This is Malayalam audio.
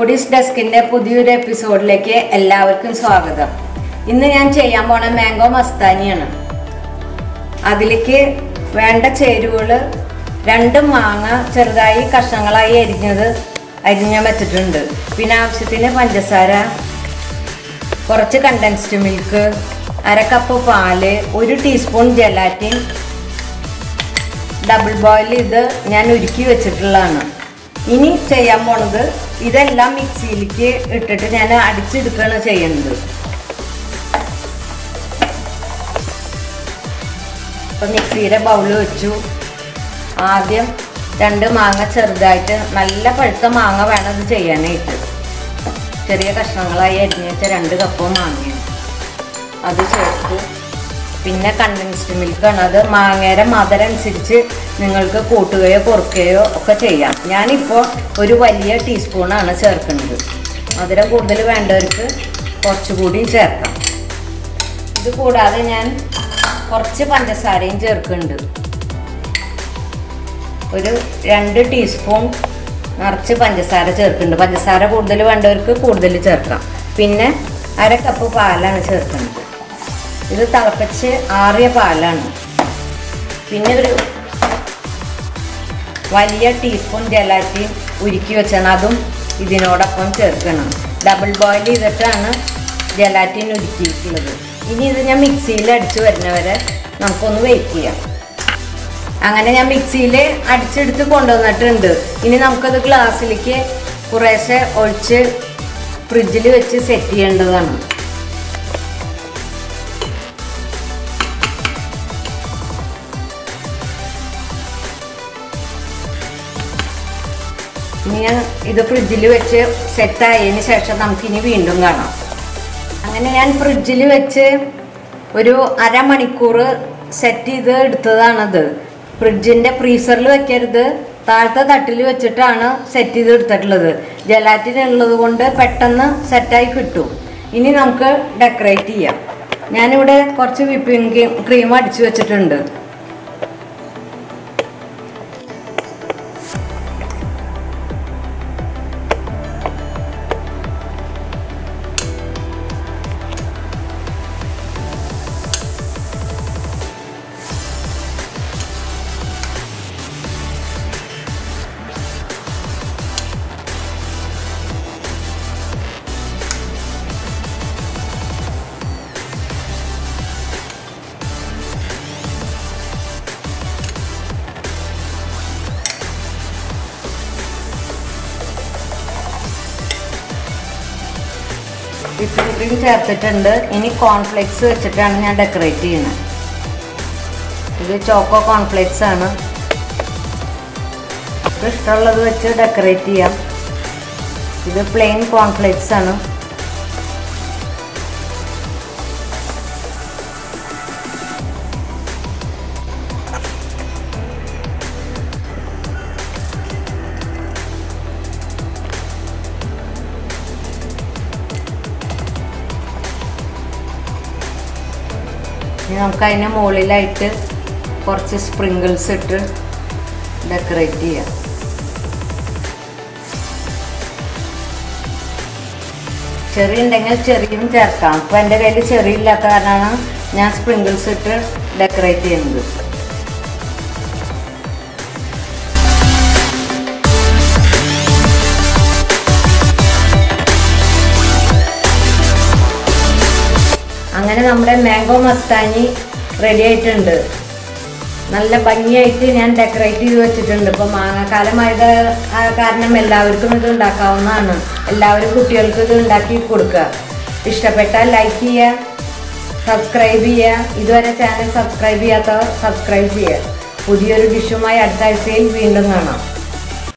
ഫുഡീസ് ഡെസ്കിന്റെ പുതിയൊരു എപ്പിസോഡിലേക്ക് എല്ലാവർക്കും സ്വാഗതം ഇന്ന് ഞാൻ ചെയ്യാൻ പോണ മാംഗോ മസ്താനിയാണ് അതിലേക്ക് വേണ്ട ചേരുവകൾ രണ്ട് മാങ്ങ ചെറുതായി കഷ്ണങ്ങളായി അരിഞ്ഞത് അരിഞ്ഞ വെച്ചിട്ടുണ്ട് പിന്നെ ആവശ്യത്തിന് പഞ്ചസാര കുറച്ച് കണ്ടൻസ്ഡ് മിൽക്ക് അര കപ്പ് പാല് ഒരു ടീസ്പൂൺ ജലാറ്റിൻ ഡബിൾ ബോയിൽ ഇത് ഞാൻ ഉരുക്കി വെച്ചിട്ടുള്ളതാണ് ഇനി ചെയ്യാൻ പോണത് ഇതെല്ലാം മിക്സിയിലേക്ക് ഇട്ടിട്ട് ഞാൻ അടിച്ചെടുക്കുകയാണ് ചെയ്യുന്നത് ഇപ്പം മിക്സിയുടെ ബൗള് വെച്ചു ആദ്യം രണ്ട് മാങ്ങ ചെറുതായിട്ട് നല്ല പഴുത്ത മാങ്ങ വേണം ഇത് ചെയ്യാനായിട്ട് ചെറിയ കഷ്ണങ്ങളായി അരിഞ്ഞ് വെച്ച രണ്ട് കപ്പ് മാങ്ങയാണ് അത് ചേർത്തു പിന്നെ കണ്ടൻസ്ഡ് മിൽക്കാണ് അത് മാങ്ങയുടെ മധുരം അനുസരിച്ച് നിങ്ങൾക്ക് കൂട്ടുകയോ കുറയ്ക്കുകയോ ഒക്കെ ചെയ്യാം ഞാനിപ്പോൾ ഒരു വലിയ ടീസ്പൂണാണ് ചേർക്കുന്നത് മധുരം കൂടുതൽ വേണ്ടവർക്ക് കുറച്ചുകൂടി ചേർക്കാം ഇത് കൂടാതെ ഞാൻ കുറച്ച് പഞ്ചസാരയും ചേർക്കുന്നുണ്ട് ഒരു രണ്ട് ടീസ്പൂൺ നിറച്ച് പഞ്ചസാര ചേർക്കുന്നുണ്ട് പഞ്ചസാര കൂടുതൽ വേണ്ടവർക്ക് കൂടുതൽ ചേർക്കാം പിന്നെ അര കപ്പ് പാലാണ് ചേർക്കുന്നത് ഇത് തിളപ്പിച്ച് ആറിയ പാലാണ് പിന്നെ ഒരു വലിയ ടീസ്പൂൺ ജലാറ്റിൻ ഉരുക്കി വെച്ചാണ് അതും ഇതിനോടൊപ്പം ചേർക്കണം ഡബിൾ ബോയിൽ ചെയ്തിട്ടാണ് ജലാറ്റിൻ ഉരുക്കിയിട്ടുള്ളത് ഇനി ഇത് ഞാൻ മിക്സിയിൽ അടിച്ചു വരുന്നവരെ നമുക്കൊന്ന് വെയിറ്റ് ചെയ്യാം അങ്ങനെ ഞാൻ മിക്സിയിൽ അടിച്ചെടുത്ത് കൊണ്ടുവന്നിട്ടുണ്ട് ഇനി നമുക്കത് ഗ്ലാസ്സിലേക്ക് കുറേശ്ശെ ഒഴിച്ച് ഫ്രിഡ്ജിൽ വെച്ച് സെറ്റ് ചെയ്യേണ്ടതാണ് ഇനി ഞാൻ ഇത് ഫ്രിഡ്ജിൽ വെച്ച് സെറ്റായതിന് ശേഷം നമുക്കിനി വീണ്ടും കാണാം അങ്ങനെ ഞാൻ ഫ്രിഡ്ജിൽ വെച്ച് ഒരു അരമണിക്കൂർ സെറ്റ് ചെയ്ത് എടുത്തതാണത് ഫ്രിഡ്ജിൻ്റെ ഫ്രീസറിൽ വെക്കരുത് താഴത്തെ തട്ടിൽ വെച്ചിട്ടാണ് സെറ്റ് ചെയ്ത് എടുത്തിട്ടുള്ളത് ജലാറ്റിൻ ഉള്ളത് കൊണ്ട് പെട്ടെന്ന് സെറ്റായി കിട്ടും ഇനി നമുക്ക് ഡെക്കറേറ്റ് ചെയ്യാം ഞാനിവിടെ കുറച്ച് വിപ്പിംഗ് ക്രീം അടിച്ചു വെച്ചിട്ടുണ്ട് വിപ്പിംഗ് ക്രീം ചേർത്തിട്ടുണ്ട് ഇനി കോൺഫ്ലെക്സ് വെച്ചിട്ടാണ് ഞാൻ ഡെക്കറേറ്റ് ചെയ്യുന്നത് ഇത് ചോക്കോ കോൺഫ്ലെക്സ് ആണ് നമുക്ക് ഇഷ്ടമുള്ളത് വെച്ച് ഡെക്കറേറ്റ് ചെയ്യാം ഇത് പ്ലെയിൻ കോൺഫ്ലെക്സ് ആണ് ഇനി നമുക്ക് അതിന് മുകളിലായിട്ട് കുറച്ച് സ്പ്രിങ്കിൾസ് ഇട്ട് ഡെക്കറേറ്റ് ചെയ്യാം ചെറി ഉണ്ടെങ്കിൽ ചെറിയും ചേർക്കാം അപ്പോൾ എൻ്റെ കയ്യിൽ ചെറി ഇല്ലാത്ത കാരണമാണ് ഞാൻ സ്പ്രിങ്കിൾസ് ഇട്ട് ഡെക്കറേറ്റ് ചെയ്യുന്നത് അങ്ങനെ നമ്മുടെ മാംഗോ മസ്താനി റെഡി ആയിട്ടുണ്ട് നല്ല ഭംഗിയായിട്ട് ഞാൻ ഡെക്കറേറ്റ് ചെയ്ത് വെച്ചിട്ടുണ്ട് ഇപ്പോൾ മാങ്ങാക്കാലമായത് ആ കാരണം എല്ലാവർക്കും ഇത് ഉണ്ടാക്കാവുന്നതാണ് എല്ലാവരും കുട്ടികൾക്ക് ഇത് ഉണ്ടാക്കി കൊടുക്കുക ഇഷ്ടപ്പെട്ടാൽ ലൈക്ക് ചെയ്യുക സബ്സ്ക്രൈബ് ചെയ്യുക ഇതുവരെ ചാനൽ സബ്സ്ക്രൈബ് ചെയ്യാത്തവർ സബ്സ്ക്രൈബ് ചെയ്യുക പുതിയൊരു ഡിഷുമായി അടുത്ത ആഴ്ചയിൽ വീണ്ടും കാണാം